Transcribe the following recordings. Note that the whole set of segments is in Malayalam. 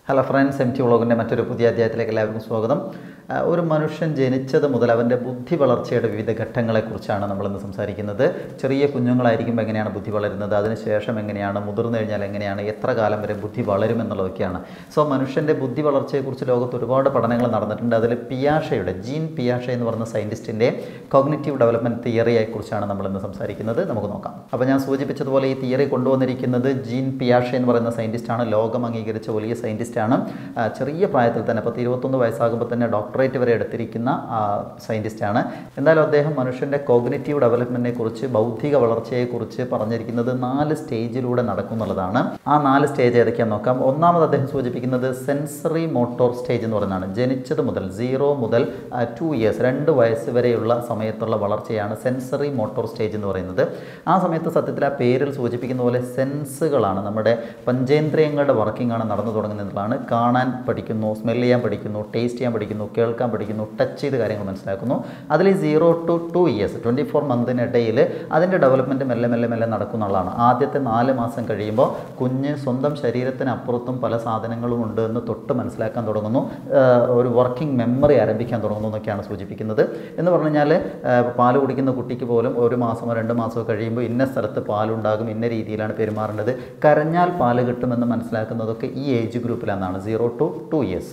ഹലോ ഫ്രണ്ട്സ് എം ടി വ്ളോഗിൻ്റെ മറ്റൊരു പുതിയ അധ്യായത്തിലേക്ക് എല്ലാവർക്കും സ്വാഗതം ആ, ഒരു മനുഷ്യൻ ജനിച്ചത് മുതൽ അവൻ്റെ ബുദ്ധി വളർച്ചയുടെ വിവിധ ഘട്ടങ്ങളെക്കുറിച്ചാണ് നമ്മളിന്ന് സംസാരിക്കുന്നത് ചെറിയ കുഞ്ഞുങ്ങളായിരിക്കുമ്പോൾ എങ്ങനെയാണ് ബുദ്ധി വളരുന്നത് അതിനുശേഷം എങ്ങനെയാണ് മുതിർന്നു കഴിഞ്ഞാൽ എങ്ങനെയാണ് എത്ര കാലം വരെ ബുദ്ധി വളരും എന്നുള്ളതൊക്കെയാണ് സോ മനുഷ്യൻ്റെ ബുദ്ധി വളർച്ചയെക്കുറിച്ച് ലോകത്ത് ഒരുപാട് പഠനങ്ങൾ നടന്നിട്ടുണ്ട് അതിൽ പിയാഷയുടെ ജീൻ പിയാഷ എന്ന് പറയുന്ന സയൻറ്റിസ്റ്റിൻ്റെ കോഗ്നിറ്റീവ് ഡെവലപ്മെൻറ്റ് തിയറിയെക്കുറിച്ചാണ് നമ്മളിന്ന് സംസാരിക്കുന്നത് നമുക്ക് നോക്കാം അപ്പോൾ ഞാൻ സൂചിപ്പിച്ചതുപോലെ ഈ തിയറി കൊണ്ടുവന്നിരിക്കുന്നത് ജീൻ പിയാഷ എന്ന് പറയുന്ന സയൻറ്റിസ്റ്റാണ് ലോകം അംഗീകരിച്ച വലിയ സയൻറ്റിസ്റ്റാണ് ആ, ചെറിയ പ്രായത്തിൽ തന്നെ പത്ത് ഇരുപത്തൊന്ന് വയസ്സാകുമ്പോൾ തന്നെ ഡോക്ടറേറ്റ് വരെ എടുത്തിരിക്കുന്ന ആ, സയൻറ്റിസ്റ്റാണ് എന്തായാലും അദ്ദേഹം മനുഷ്യൻ്റെ കോഗ്നിറ്റീവ് ഡെവലപ്മെൻറ്റിനെ കുറിച്ച് ബൗദ്ധിക വളർച്ചയെക്കുറിച്ച് പറഞ്ഞിരിക്കുന്നത് നാല് സ്റ്റേജിലൂടെ നടക്കും എന്നുള്ളതാണ് ആ നാല് സ്റ്റേജ് ഏതൊക്കെയാണെന്ന് നോക്കാം ഒന്നാമത് അദ്ദേഹം സൂചിപ്പിക്കുന്നത് സെൻസറി മോട്ടോർ സ്റ്റേജ് എന്ന് പറയുന്നതാണ് ജനിച്ചത് മുതൽ സീറോ മുതൽ ടു ഇയേഴ്സ് രണ്ട് വയസ്സ് വരെയുള്ള സമയത്തുള്ള വളർച്ചയാണ് സെൻസറി മോട്ടോർ സ്റ്റേജ് എന്ന് പറയുന്നത് ആ സമയത്ത് സത്യത്തിൽ ആ പേരിൽ സൂചിപ്പിക്കുന്ന പോലെ സെൻസുകളാണ് നമ്മുടെ പഞ്ചേന്ദ്രിയങ്ങളുടെ വർക്കിംഗ് ആണ് നടന്നു തുടങ്ങുന്നതാണ് കാണാൻ പഠിക്കുന്നു സ്മെൽ ചെയ്യാൻ പഠിക്കുന്നു ടേസ്റ്റ് ചെയ്യാൻ പഠിക്കുന്നു കേൾക്കാൻ പഠിക്കുന്നു ടച്ച് ചെയ്ത് കാര്യങ്ങൾ മനസ്സിലാക്കുന്നു അതിൽ zero to two years twenty four മന്തിനിടയിൽ അതിൻ്റെ ഡെവലപ്മെൻറ്റ് മെല്ലെ മെല്ലെ മെല്ലെ നടക്കുന്നുള്ളതാണ് ആദ്യത്തെ നാല് മാസം കഴിയുമ്പോൾ കുഞ്ഞ് സ്വന്തം ശരീരത്തിനപ്പുറത്തും പല സാധനങ്ങളും ഉണ്ട് എന്ന് തൊട്ട് മനസ്സിലാക്കാൻ തുടങ്ങുന്നു ആഹ് ഒരു വർക്കിംഗ് മെമ്മറി ആരംഭിക്കാൻ തുടങ്ങുന്നു എന്നൊക്കെയാണ് സൂചിപ്പിക്കുന്നത് എന്ന് പറഞ്ഞു കഴിഞ്ഞാൽ പാല് കുടിക്കുന്ന കുട്ടിക്ക് പോലും ഒരു മാസമോ രണ്ട് മാസമോ കഴിയുമ്പോൾ ഇന്ന സ്ഥലത്ത് പാലുണ്ടാകും ഇന്ന രീതിയിലാണ് പെരുമാറേണ്ടത് കരഞ്ഞാൽ പാല് കിട്ടുമെന്ന് മനസ്സിലാക്കുന്നതൊക്കെ ഈ ഏജ് ഗ്രൂപ്പിലെന്നാണ് സീറോ ടു ടു ഇയേഴ്സ്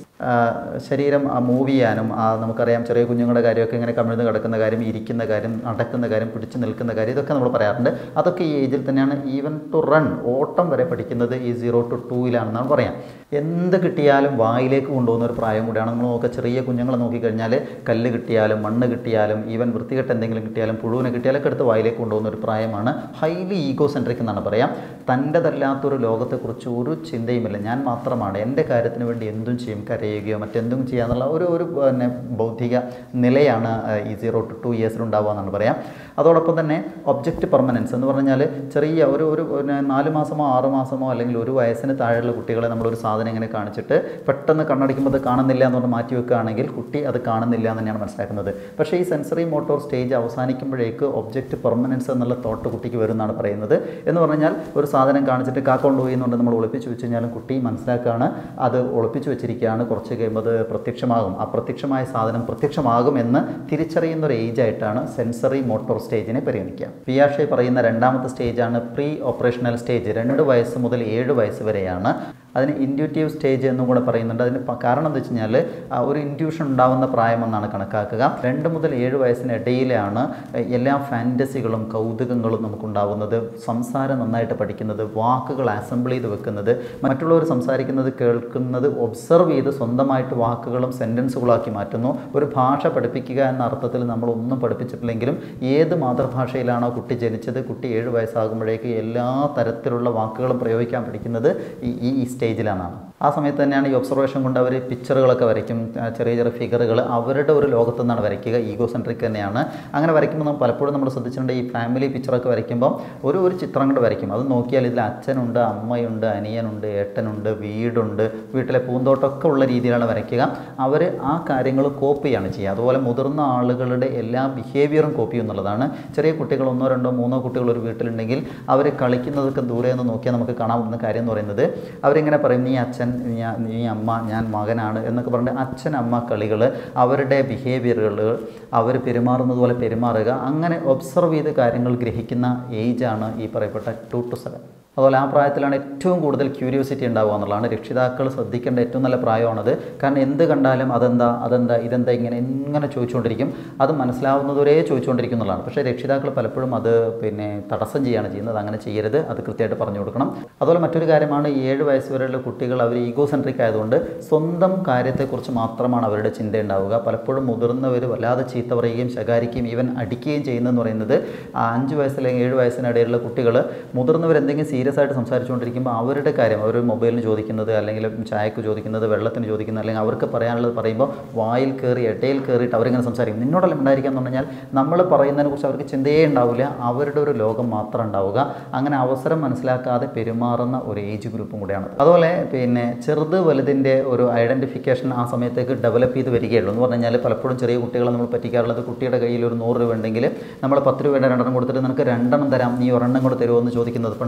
ശരീരം മൂവ് ചെയ്യാനും ആ, നമുക്കറിയാം ചെറിയ കുഞ്ഞുങ്ങളുടെ കാര്യമൊക്കെ ഇങ്ങനെ കമിഴ്ന്ന് കിടക്കുന്ന കാര്യം ഇരിക്കുന്ന കാര്യം നടക്കുന്ന കാര്യം പിടിച്ചു നിൽക്കുന്ന കാര്യം ഇതൊക്കെ നമ്മൾ പറയാറുണ്ട് അതൊക്കെ ഈ ഏജിൽ തന്നെയാണ് ഈവൻ ടു റൺ ഓട്ടം വരെ പഠിക്കുന്നത് ഈ സീറോ ടു ടൂയിലാണെന്നാണ് പറയാം എന്ത് കിട്ടിയാലും വായിലേക്ക് കൊണ്ടുപോകുന്ന ഒരു പ്രായം കൂടിയാണ് നമ്മൾ നോക്കുക ചെറിയ കുഞ്ഞുങ്ങളെ നോക്കിക്കഴിഞ്ഞാൽ കല്ല് കിട്ടിയാലും മണ്ണ് കിട്ടിയാലും ഈവൻ വൃത്തികെട്ട് എന്തെങ്കിലും കിട്ടിയാലും പുഴുവിനെ കിട്ടിയാലൊക്കെ എടുത്ത് വായിലേക്ക് കൊണ്ടുപോകുന്ന ഒരു പ്രായമാണ് ഹൈലി ഈഗോ സെൻട്രിക് എന്നാണ് പറയാം തൻ്റെതല്ലാത്തൊരു ലോകത്തെക്കുറിച്ച് ഒരു ചിന്തയുമില്ല ഞാൻ മാത്രമാണ് എൻ്റെ കാര്യത്തിന് വേണ്ടി എന്തും ചെയ്യും കരയുകയോ മറ്റെന്തും ചെയ്യാന്നുള്ള ഒരു ഒരു പിന്നെ ബൗദ്ധിക നിലയാണ് ആ, ഈ സീറോ ടു ടു ഇയേഴ്സിൽ ഉണ്ടാവുക എന്നാണ് പറയാം അതോടൊപ്പം തന്നെ ഒബ്ജക്റ്റ് പെർമനൻസ് എന്ന് പറഞ്ഞാൽ ചെറിയ ഒരു ഒരു പിന്നെ നാല് മാസമോ ആറ് മാസമോ അല്ലെങ്കിൽ ഒരു വയസ്സിന് താഴെയുള്ള കുട്ടികളെ നമ്മളൊരു സാധനം ഇങ്ങനെ കാണിച്ചിട്ട് പെട്ടെന്ന് കണ്ണടിക്കുമ്പോൾ അത് കാണുന്നില്ല എന്ന് പറഞ്ഞ് മാറ്റി വെക്കുകയാണെങ്കിൽ കുട്ടി അത് കാണുന്നില്ല എന്ന് തന്നെയാണ് മനസ്സിലാക്കുന്നത് പക്ഷേ ഈ സെൻസറി മോട്ടോർ സ്റ്റേജ് അവസാനിക്കുമ്പോഴേക്ക് ഒബ്ജക്റ്റ് പെർമനൻസ് എന്നുള്ള തോട്ട് കുട്ടിക്ക് വരുമെന്നാണ് പറയുന്നത് എന്ന് പറഞ്ഞാൽ ഒരു സാധനം കാണിച്ചിട്ട് കാക്കൊണ്ട് പോയി എന്നുകൊണ്ട് നമ്മൾ ഒളിപ്പിച്ച് വെച്ച് കഴിഞ്ഞാലും കുട്ടി മനസ്സിലാക്കുകയാണ് അത് ഒളിപ്പിച്ച് വെച്ചിരിക്കുകയാണ് കുറച്ച് കഴിയുമ്പോൾ അത് പ്രത്യക്ഷമാകും അപ്രത്യക്ഷമായ സാധനം പ്രത്യക്ഷമാകും എന്ന് തിരിച്ചറിയുന്ന ഒരു ഏജ് ആയിട്ടാണ് സെൻസറി മോട്ടോർ സ്റ്റേജിനെ പരിഗണിക്കുക പിയാഷെ പറയുന്ന രണ്ടാമത്തെ സ്റ്റേജാണ് പ്രീ ഓപ്പറേഷണൽ സ്റ്റേജ് രണ്ട് വയസ്സ് മുതൽ ഏഴ് വയസ്സ് വരെയാണ് അതിന് ഇൻഡ്യൂറ്റീവ് സ്റ്റേജ് എന്നും കൂടെ പറയുന്നുണ്ട് അതിന് പ- കാരണം എന്താ വെച്ച് കഴിഞ്ഞാൽ ആ, ഒരു ഇൻഡ്യൂഷൻ ഉണ്ടാവുന്ന പ്രായമെന്നാണ് കണക്കാക്കുക രണ്ട് മുതൽ ഏഴ് വയസ്സിനിടയിലാണ് എല്ലാ ഫാൻറ്റസികളും കൗതുകങ്ങളും നമുക്കുണ്ടാവുന്നത് സംസാരം നന്നായിട്ട് പഠിക്കുന്നത് വാക്കുകൾ അസംബിൾ ചെയ്ത് വെക്കുന്നത് മറ്റുള്ളവർ സംസാരിക്കുന്നത് കേൾക്കുന്നത് ഒബ്സർവ് ചെയ്ത് സ്വന്തമായിട്ട് വാക്കുകളും സെൻറ്റൻസുകളാക്കി മാറ്റുന്നു ഒരു ഭാഷ പഠിപ്പിക്കുക എന്ന അർത്ഥത്തിൽ നമ്മളൊന്നും പഠിപ്പിച്ചിട്ടില്ലെങ്കിലും ഏത് മാതൃഭാഷയിലാണോ കുട്ടി ജനിച്ചത് കുട്ടി ഏഴ് വയസ്സാകുമ്പോഴേക്ക് എല്ലാ തരത്തിലുള്ള വാക്കുകളും പ്രയോഗിക്കാൻ പഠിക്കുന്നത് ഈ ഈ ഈ സ്റ്റേജിലാണ് ആ സമയത്ത് തന്നെയാണ് ഈ ഒബ്സർവേഷൻ കൊണ്ട് അവർ പിക്ചറുകളൊക്കെ വരയ്ക്കും ആ, ചെറിയ ചെറിയ ഫിഗറുകൾ അവരുടെ ഒരു ലോകത്തു നിന്നാണ് വരയ്ക്കുക ഈഗോ സെൻട്രിക് തന്നെയാണ് അങ്ങനെ വരയ്ക്കുമ്പോൾ നമ്മൾ പലപ്പോഴും നമ്മൾ ശ്രദ്ധിച്ചിട്ടുണ്ട് ഈ ഫാമിലി പിക്ചറൊക്കെ വരയ്ക്കുമ്പോൾ ഒരു ഒരു ചിത്രം കൊണ്ട് വരയ്ക്കും അത് നോക്കിയാൽ ഇതിൽ അച്ഛനുണ്ട് അമ്മയുണ്ട് അനിയനുണ്ട് ഏട്ടനുണ്ട് വീടുണ്ട് വീട്ടിലെ പൂന്തോട്ടമൊക്കെ ഉള്ള രീതിയിലാണ് വരയ്ക്കുക അവർ ആ കാര്യങ്ങൾ കോപ്പിയാണ് ചെയ്യുക അതുപോലെ മുതിർന്ന ആളുകളുടെ എല്ലാ ബിഹേവിയറും കോപ്പി എന്നുള്ളതാണ് ചെറിയ കുട്ടികൾ ഒന്നോ രണ്ടോ മൂന്നോ കുട്ടികൾ ഒരു വീട്ടിലുണ്ടെങ്കിൽ അവർ കളിക്കുന്നതൊക്കെ ദൂരെ നിന്ന് നോക്കിയാൽ നമുക്ക് കാണാവുന്ന കാര്യം എന്ന് പറയുന്നത് അവരിങ്ങനെ പറയും നീ അച്ഛൻ ഞാൻ നീ അമ്മ ഞാൻ മകനാണ് എന്നൊക്കെ പറഞ്ഞിട്ട് അച്ഛൻ അമ്മ കളികൾ അവരുടെ ബിഹേവിയറുകൾ അവർ പെരുമാറുന്നത് പോലെ പെരുമാറുക അങ്ങനെ ഒബ്സർവ് ചെയ്ത് കാര്യങ്ങൾ ഗ്രഹിക്കുന്ന ഏജാണ് ഈ പറയപ്പെട്ട ടു ടു സെവൻ അതുപോലെ ആ പ്രായത്തിലാണ് ഏറ്റവും കൂടുതൽ ക്യൂരിയോസിറ്റി ഉണ്ടാവുക എന്നുള്ളതാണ് രക്ഷിതാക്കൾ ശ്രദ്ധിക്കേണ്ട ഏറ്റവും നല്ല പ്രായമാണത് കാരണം എന്ത് കണ്ടാലും അതെന്താ അതെന്താ ഇതെന്താ ഇങ്ങനെ ഇങ്ങനെ ചോദിച്ചുകൊണ്ടിരിക്കും അത് മനസ്സിലാവുന്നതുവരെ ചോദിച്ചുകൊണ്ടിരിക്കും എന്നുള്ളതാണ് പക്ഷേ രക്ഷിതാക്കൾ പലപ്പോഴും അത് പിന്നെ തടസ്സം ചെയ്യുകയാണ് ചെയ്യുന്നത് അങ്ങനെ ചെയ്യരുത് അത് കൃത്യമായിട്ട് പറഞ്ഞു കൊടുക്കണം അതുപോലെ മറ്റൊരു കാര്യമാണ് ഈ ഏഴ് വയസ്സ് വരെയുള്ള കുട്ടികൾ അവർ ഈഗോ സെൻട്രിക് ആയതുകൊണ്ട് സ്വന്തം കാര്യത്തെക്കുറിച്ച് മാത്രമാണ് അവരുടെ ചിന്ത ഉണ്ടാവുക പലപ്പോഴും മുതിർന്നവർ വല്ലാതെ ചീത്ത പറയുകയും ശകാരിക്കുകയും ഈവൻ അടിക്കുകയും ചെയ്യുന്നതെന്ന് പറയുന്നത് ആ അഞ്ച് വയസ്സ് അല്ലെങ്കിൽ ഏഴ് വയസ്സിനിടയിലുള്ള കുട്ടികൾ മുതിർന്നവർ എന്തെങ്കിലും സീരിയസ് ആയിട്ട് സംസാരിച്ചുകൊണ്ടിരിക്കുമ്പോൾ അവരുടെ കാര്യം അവർ മൊബൈലിന് ചോദിക്കുന്നത് അല്ലെങ്കിൽ ചായക്ക് ചോദിക്കുന്നത് വെള്ളത്തിന് ചോദിക്കുന്നത് അല്ലെങ്കിൽ അവർക്ക് പറയാനുള്ളത് പറയുമ്പോൾ വായിൽ കയറി ഇടയിൽ കയറിയിട്ട് അവരിങ്ങനെ സംസാരിക്കും നിന്നോടെല്ലാം ഉണ്ടായിരിക്കുക എന്ന് പറഞ്ഞാൽ നമ്മൾ പറയുന്നതിനെ കുറിച്ച് അവർക്ക് ചിന്തയേ ഉണ്ടാവില്ല അവരുടെ ഒരു ലോകം മാത്രം ഉണ്ടാവുക അങ്ങനെ അവസരം മനസ്സിലാക്കാതെ പെരുമാറുന്ന ഒരു ഏജ് ഗ്രൂപ്പും കൂടെയാണ് അതുപോലെ പിന്നെ ചെറുത് വലുതിൻ്റെ ഒരു ഐഡൻറ്റിഫിക്കേഷൻ ആ സമയത്തേക്ക് ഡെവലപ്പ് ചെയ്ത് വരികയുള്ളൂ എന്ന് പറഞ്ഞു കഴിഞ്ഞാൽ പലപ്പോഴും ചെറിയ കുട്ടികളെ നമ്മൾ പറ്റിക്കാറുള്ളത് കുട്ടിയുടെ കയ്യിൽ ഒരു നൂറ് രൂപ ഉണ്ടെങ്കിൽ നമ്മൾ പത്ത് രൂപയുടെ രണ്ടെണ്ണം കൊടുത്തിട്ട് നിനക്ക് രണ്ടെണ്ണം തരാം നീ ഒരെണ്ണം കൂടെ തരുമോ എന്ന് ചോദിക്കുന്നത് പണ്ടൊക്കെ നമ്മൾ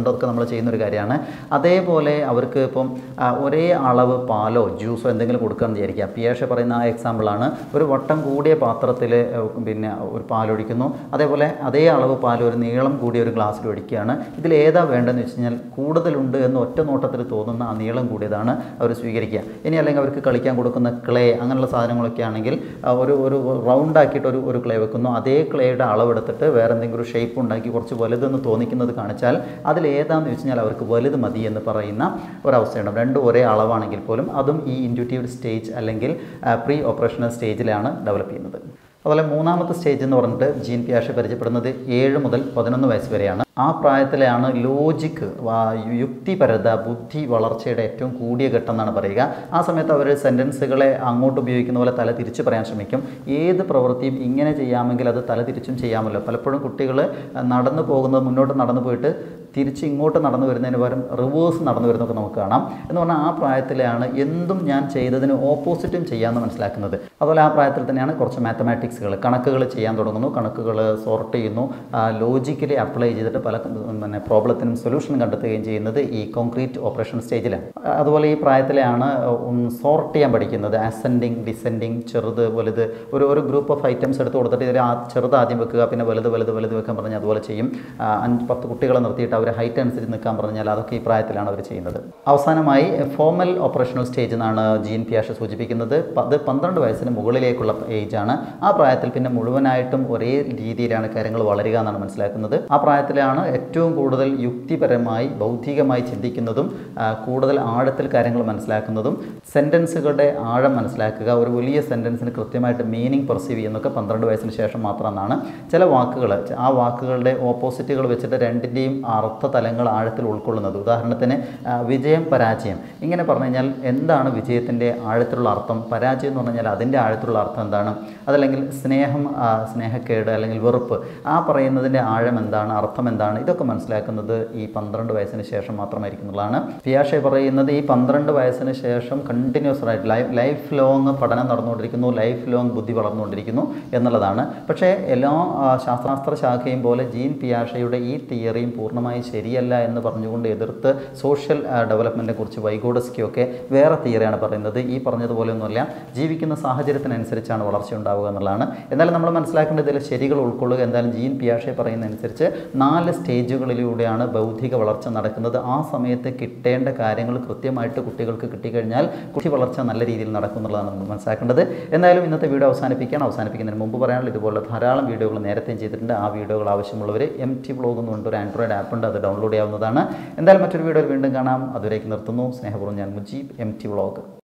നമ്മൾ ചെയ്യുന്ന ഒരു കാര്യമാണ് അതേപോലെ അവർക്ക് ഇപ്പം ആ, ഒരേ അളവ് പാലോ ജ്യൂസോ എന്തെങ്കിലും കൊടുക്കുകയെന്ന് വിചാരിക്കുക പിയാഷ പറയുന്ന ആ എക്സാമ്പിളാണ് ഒരു വട്ടം കൂടിയ പാത്രത്തിൽ പിന്നെ ഒരു പാലൊഴിക്കുന്നു അതേപോലെ അതേ അളവ് പാൽ ഒരു നീളം കൂടിയ ഒരു ഗ്ലാസ്സിൽ ഒഴിക്കുകയാണ് ഇതിൽ ഏതാ വേണ്ടതെന്ന് വെച്ച് കഴിഞ്ഞാൽ കൂടുതലുണ്ട് എന്ന് ഒറ്റ നോട്ടത്തിൽ തോന്നുന്ന ആ നീളം കൂടിയതാണ് അവർ സ്വീകരിക്കുക ഇനി അല്ലെങ്കിൽ അവർക്ക് കളിക്കാൻ കൊടുക്കുന്ന ക്ലേ അങ്ങനെയുള്ള സാധനങ്ങളൊക്കെ ആണെങ്കിൽ ആ, ഒരു ഒരു റൗണ്ട് ആക്കിയിട്ട് ഒരു ഒരു ക്ലേ വെക്കുന്നു അതേ ക്ലേയുടെ അളവെടുത്തിട്ട് വേറെ എന്തെങ്കിലും ഒരു ഷേപ്പ് ഉണ്ടാക്കി കുറച്ച് വലുതെന്ന് തോന്നിക്കുന്നത് കാണിച്ചാൽ അതിൽ ഏതാണെന്ന് വെച്ച് കഴിഞ്ഞാൽ അവർക്ക് വലുത് മതി എന്ന് പറയുന്ന ഒരവസ്ഥയുണ്ട് രണ്ടും ഒരേ അളവാണെങ്കിൽ പോലും അതും ഈ ഇൻഡ്യൂറ്റീവ് സ്റ്റേജ് അല്ലെങ്കിൽ പ്രീ ഓപ്പറേഷണൽ സ്റ്റേജിലാണ് ഡെവലപ്പ് ചെയ്യുന്നത് അതുപോലെ മൂന്നാമത്തെ സ്റ്റേജ് എന്ന് പറഞ്ഞിട്ട് ജീൻ പിയാഷെ പരിചയപ്പെടുന്നത് ഏഴ് മുതൽ പതിനൊന്ന് വയസ്സ് വരെയാണ് ആ പ്രായത്തിലാണ് ലോജിക്ക് യുക്തിപരത ബുദ്ധി വളർച്ചയുടെ ഏറ്റവും കൂടിയ ഘട്ടം എന്നാണ് പറയുക ആ സമയത്ത് അവർ സെൻറ്റൻസുകളെ അങ്ങോട്ട് ഉപയോഗിക്കുന്ന പോലെ തല തിരിച്ച് പറയാൻ ശ്രമിക്കും ഏത് പ്രവൃത്തിയും ഇങ്ങനെ ചെയ്യാമെങ്കിൽ അത് തല തിരിച്ചും ചെയ്യാമല്ലോ പലപ്പോഴും കുട്ടികൾ നടന്നു പോകുന്നത് മുന്നോട്ട് നടന്നു പോയിട്ട് തിരിച്ച് ഇങ്ങോട്ട് നടന്നു വരുന്നതിന് പകരം റിവേഴ്സ് നടന്നു വരുന്നതൊക്കെ നമുക്ക് കാണാം എന്ന് പറഞ്ഞാൽ ആ പ്രായത്തിലാണ് എന്തും ഞാൻ ചെയ്തതിന് ഓപ്പോസിറ്റും ചെയ്യാമെന്ന് മനസ്സിലാക്കുന്നത് അതുപോലെ ആ പ്രായത്തിൽ തന്നെയാണ് കുറച്ച് മാത്തമാറ്റിക്സുകൾ കണക്കുകൾ ചെയ്യാൻ തുടങ്ങുന്നു കണക്കുകൾ സോർട്ട് ചെയ്യുന്നു ലോജിക്കലി അപ്ലൈ ചെയ്തിട്ട് പല പിന്നെ പ്രോബ്ലത്തിനും സൊല്യൂഷൻ കണ്ടെത്തുകയും ചെയ്യുന്നത് ഈ കോൺക്രീറ്റ് ഓപ്പറേഷൻ സ്റ്റേജിലാണ് അതുപോലെ ഈ പ്രായത്തിലാണ് സോർട്ട് ചെയ്യാൻ പഠിക്കുന്നത് അസെൻഡിങ് ഡിസെൻഡിങ് ചെറുത് വലുത് ഒരു ഒരു ഗ്രൂപ്പ് ഓഫ് ഐറ്റംസ് എടുത്ത് കൊടുത്തിട്ട് ഇതിൽ ആ ചെറുത് ആദ്യം വെക്കുക പിന്നെ വലുത് വലുത് വലുത് വെക്കാൻ പറഞ്ഞാൽ അതുപോലെ ചെയ്യും ആ, അഞ്ച് പത്ത് കുട്ടികളെ നിർത്തിയിട്ട് അവർ ഹൈറ്റ് അനുസരിച്ച് നിൽക്കാൻ പറഞ്ഞാൽ അതൊക്കെ ഈ പ്രായത്തിലാണ് അവർ ചെയ്യുന്നത് അവസാനമായി ഫോമൽ ഓപ്പറേഷണൽ സ്റ്റേജ് എന്നാണ് ജീൻ പിയാഷ സൂചിപ്പിക്കുന്നത് പ- അത് പന്ത്രണ്ട് വയസ്സിന് മുകളിലേക്കുള്ള ഏജാണ് ആ പ്രായത്തിൽ പിന്നെ മുഴുവനായിട്ടും ഒരേ രീതിയിലാണ് കാര്യങ്ങൾ വളരുക എന്നാണ് മനസ്സിലാക്കുന്നത് ആ പ്രായത്തിലാണ് ഏറ്റവും കൂടുതൽ യുക്തിപരമായി ബൗദ്ധികമായി ചിന്തിക്കുന്നതും ആ, കൂടുതൽ ആഴത്തിൽ കാര്യങ്ങൾ മനസ്സിലാക്കുന്നതും സെൻറ്റൻസുകളുടെ ആഴം മനസ്സിലാക്കുക ഒരു വലിയ സെൻറ്റൻസിന് കൃത്യമായിട്ട് മീനിങ് പെർസീവ് ചെയ്യുന്നതൊക്കെ പന്ത്രണ്ട് വയസ്സിന് ശേഷം മാത്രമെന്നാണ് ചില വാക്കുകൾ ആ വാക്കുകളുടെ ഓപ്പോസിറ്റുകൾ വെച്ചിട്ട് രണ്ടിൻ്റെയും അർത്ഥതലങ്ങൾ ആഴത്തിൽ ഉൾക്കൊള്ളുന്നത് ഉദാഹരണത്തിന് ആ, വിജയം പരാജയം ഇങ്ങനെ പറഞ്ഞു കഴിഞ്ഞാൽ എന്താണ് വിജയത്തിൻ്റെ ആഴത്തിലുള്ള അർത്ഥം പരാജയം എന്ന് പറഞ്ഞാൽ അതിൻ്റെ ആഴത്തിലുള്ള അർത്ഥം എന്താണ് അതല്ലെങ്കിൽ സ്നേഹം ആ, സ്നേഹക്കേട് അല്ലെങ്കിൽ വെറുപ്പ് ആ പറയുന്നതിൻ്റെ ആഴം എന്താണ് അർത്ഥം എന്താണ് ഇതൊക്കെ മനസ്സിലാക്കുന്നത് ഈ പന്ത്രണ്ട് വയസ്സിന് ശേഷം മാത്രമായിരിക്കും എന്നുള്ളതാണ് പിയാഷെ പറയുന്നത് ഈ പന്ത്രണ്ട് വയസ്സിന് ശേഷം കണ്ടിന്യൂസ് ആയിട്ട് ലൈഫ് ലൈഫ് ലോങ് പഠനം നടന്നുകൊണ്ടിരിക്കുന്നു ലൈഫ് ലോങ് ബുദ്ധി വളർന്നുകൊണ്ടിരിക്കുന്നു എന്നുള്ളതാണ് പക്ഷേ എല്ലാ ആ, ശാസ്ത്രാസ്ത്ര ശാഖയും പോലെ ജീൻ പിയാഷയുടെ ഈ തിയറിയും പൂർണ്ണമായി ശരിയല്ല എന്ന് പറഞ്ഞുകൊണ്ട് എതിർത്ത് സോഷ്യൽ ഡെവലപ്മെൻറ്റിനെ കുറിച്ച് വൈഗോഡസ്കിയൊക്കെ വേറെ തിയറിയാണ് പറയുന്നത് ഈ പറഞ്ഞതുപോലെയൊന്നുമല്ല ജീവിക്കുന്ന സാഹചര്യത്തിനനുസരിച്ചാണ് വളർച്ച ഉണ്ടാവുക എന്നുള്ളതാണ് എന്നാലും നമ്മൾ മനസ്സിലാക്കേണ്ടത് ഇതിൽ ശരികൾ ഉൾക്കൊള്ളുക എന്തായാലും ജീൻ പിയാഷെ പറയുന്നതനുസരിച്ച് നാല് സ്റ്റേജുകളിലൂടെയാണ് ബൗദ്ധിക വളർച്ച നടക്കുന്നത് ആ സമയത്ത് കിട്ടേണ്ട കാര്യങ്ങൾ കൃത്യമായിട്ട് കുട്ടികൾക്ക് കിട്ടിക്കഴിഞ്ഞാൽ കുട്ടി വളർച്ച നല്ല രീതിയിൽ നടക്കും എന്നുള്ളതാണ് നമ്മൾ മനസ്സിലാക്കേണ്ടത് എന്തായാലും ഇന്നത്തെ വീഡിയോ അവസാനിപ്പിക്കാൻ അവസാനിപ്പിക്കുന്നതിന് മുമ്പ് പറയാനുള്ള ഇതുപോലെ ധാരാളം വീഡിയോകൾ നേരത്തെയും ചെയ്തിട്ടുണ്ട് ആ വീഡിയോകൾ ആവശ്യമുള്ളവർ എം ടി ബ്ലോഗ് എന്ന് പറഞ്ഞിട്ട് ഒരു ആൻഡ്രോയിഡ് ആപ്പ് ഉണ്ട് അത് ഡൗൺലോഡ് ചെയ്യാവുന്നതാണ് എന്തായാലും മറ്റൊരു വീഡിയോയിൽ വീണ്ടും കാണാം അതുവരേക്ക് നിർത്തുന്നു സ്നേഹപൂർവ്വം ഞാൻ മുജീബ് എം ടി വ്ളോഗ്